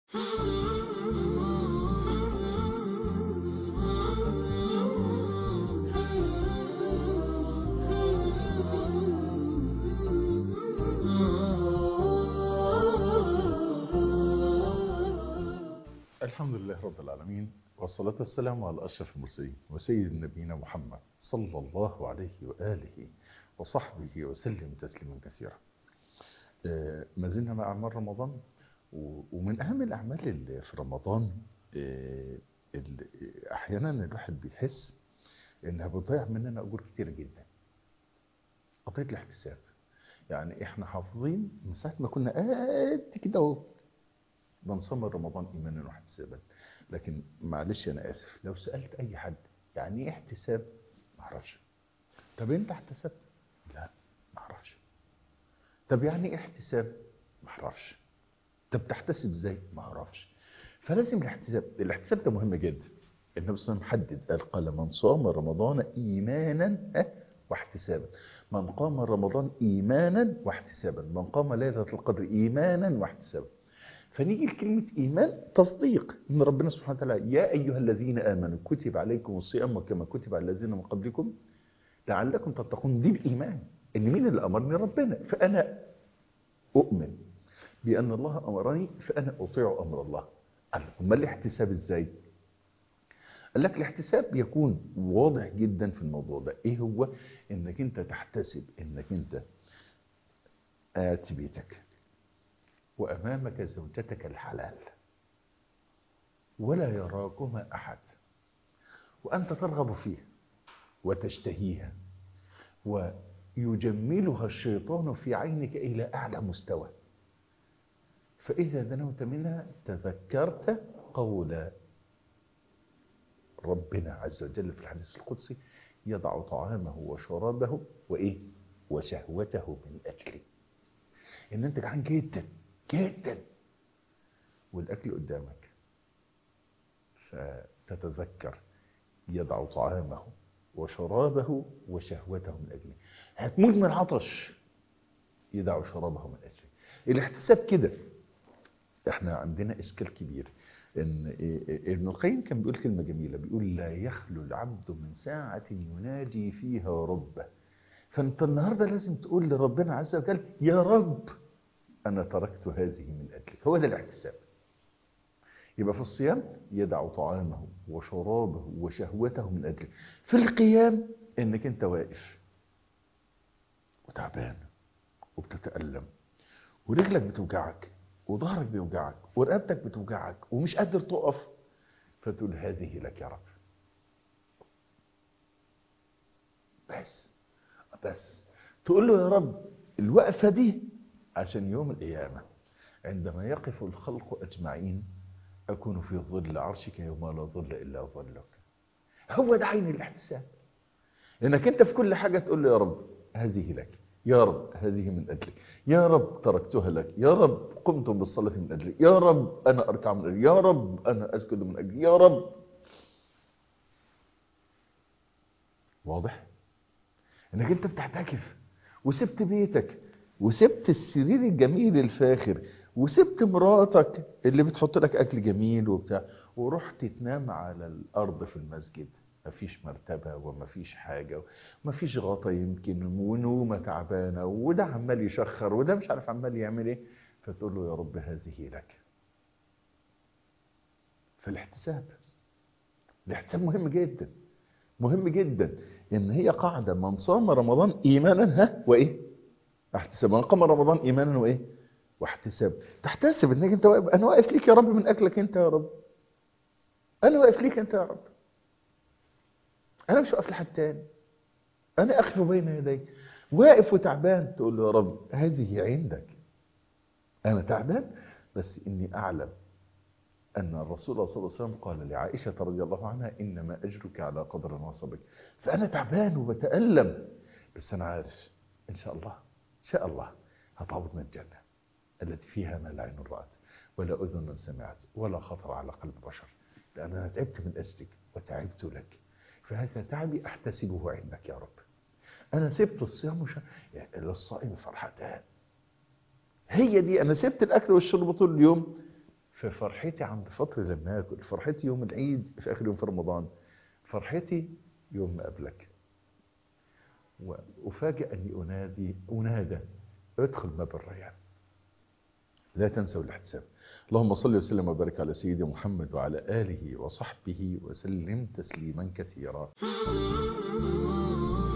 الحمد لله رب العالمين والصلاة والسلام على أشرف المرسلين وسيد نبينا محمد صلى الله عليه وآله وصحبه وسلم تسليما كثيرا آه، ما زلنا مع أعمال رمضان و- ومن أهم الأعمال اللي في رمضان آه، اللي أحيانا الواحد بيحس إنها بتضيع مننا أجور كتيرة جدا قضية الاحتساب يعني إحنا حافظين من ساعة ما كنا قد كده أهو بنصوم رمضان ايمانا واحتسابا لكن معلش انا اسف لو سالت اي حد يعني ايه احتساب ما اعرفش طب انت احتسبت لا ما اعرفش طب يعني ايه احتساب ما اعرفش طب تحتسب ازاي ما اعرفش فلازم الاحتساب الاحتساب ده مهم جدا النبي صلى الله عليه وسلم حدد قال قال من صام رمضان ايمانا ها، واحتسابا من قام رمضان ايمانا واحتسابا من قام ليله القدر ايمانا واحتسابا فنيجي لكلمة إيمان تصديق إن ربنا سبحانه وتعالى يا أيها الذين آمنوا كتب عليكم الصيام كما كتب على الذين من قبلكم لعلكم تتقون دي الإيمان إن مين اللي أمرني ربنا فأنا أؤمن بأن الله أمرني فأنا أطيع أمر الله قال أما الاحتساب إزاي قال لك الاحتساب يكون واضح جدا في الموضوع ده ايه هو انك انت تحتسب انك انت آتي بيتك وأمامك زوجتك الحلال ولا يراكما أحد وأنت ترغب فيها وتشتهيها ويجملها الشيطان في عينك إلى أعلى مستوى فإذا دنوت منها تذكرت قول ربنا عز وجل في الحديث القدسي يضع طعامه وشرابه وإيه وشهوته من أجلي إن أنت جعان جدا جدا والاكل قدامك فتتذكر يضع طعامه وشرابه وشهوته من اجله هتموت من العطش يدع شرابه من اجله الاحتساب كده احنا عندنا اشكال كبير ان ابن القيم كان بيقول كلمه جميله بيقول لا يخلو العبد من ساعه يناجي فيها ربه فانت النهارده لازم تقول لربنا عز وجل يا رب أنا تركت هذه من أجلك هو ده الاحتساب يبقى في الصيام يدع طعامه وشرابه وشهوته من أجلك في القيام إنك أنت واقف وتعبان وبتتألم ورجلك بتوجعك وظهرك بيوجعك ورقبتك بتوجعك ومش قادر تقف فتقول هذه لك يا رب بس بس تقول له يا رب الوقفة دي عشان يوم القيامة عندما يقف الخلق أجمعين أكون في ظل عرشك يوم لا ظل إلا ظلك هو ده عين الاحتساب لأنك أنت في كل حاجة تقول له يا رب هذه لك يا رب هذه من أجلك يا رب تركتها لك يا رب قمت بالصلاة من أجلك يا رب أنا أركع من أجلك يا رب أنا أسجد من أجلك يا رب واضح انك انت بتعتكف وسبت بيتك وسبت السرير الجميل الفاخر وسبت مراتك اللي بتحط لك اكل جميل وبتاع ورحت تنام على الارض في المسجد مفيش مرتبة ومفيش حاجة ومفيش غطا يمكن ونومة تعبانة وده عمال يشخر وده مش عارف عمال يعمل ايه فتقول له يا رب هذه لك فالاحتساب الاحتساب مهم جدا مهم جدا ان هي قاعدة من صام رمضان ايمانا ها وايه احتساب من قام رمضان ايمانا وايه واحتساب تحتسب انك انت واقف انا واقف ليك يا رب من اكلك انت يا رب انا واقف ليك انت يا رب انا مش واقف لحد تاني انا اخف بين يديك واقف وتعبان تقول له يا رب هذه عندك انا تعبان بس اني اعلم أن الرسول صلى الله عليه وسلم قال لعائشة رضي الله عنها إنما أجرك على قدر نصبك فأنا تعبان وبتألم بس أنا عارف إن شاء الله إن شاء الله هتعوضنا الجنة التي فيها ما لا عين رأت ولا أذن سمعت ولا خطر على قلب بشر لأن أنا تعبت من أجلك وتعبت لك فهذا تعبي أحتسبه عندك يا رب أنا سبت الصيام وش... يعني للصائم فرحتان هي دي أنا سبت الأكل والشرب طول اليوم ففرحتي عند فطر لما اكل فرحتي يوم العيد في اخر يوم في رمضان فرحتي يوم ما قبلك وأفاجئ أني أنادي أنادى ادخل باب الريان لا تنسوا الاحتساب اللهم صل وسلم وبارك على سيدنا محمد وعلى آله وصحبه وسلم تسليما كثيرا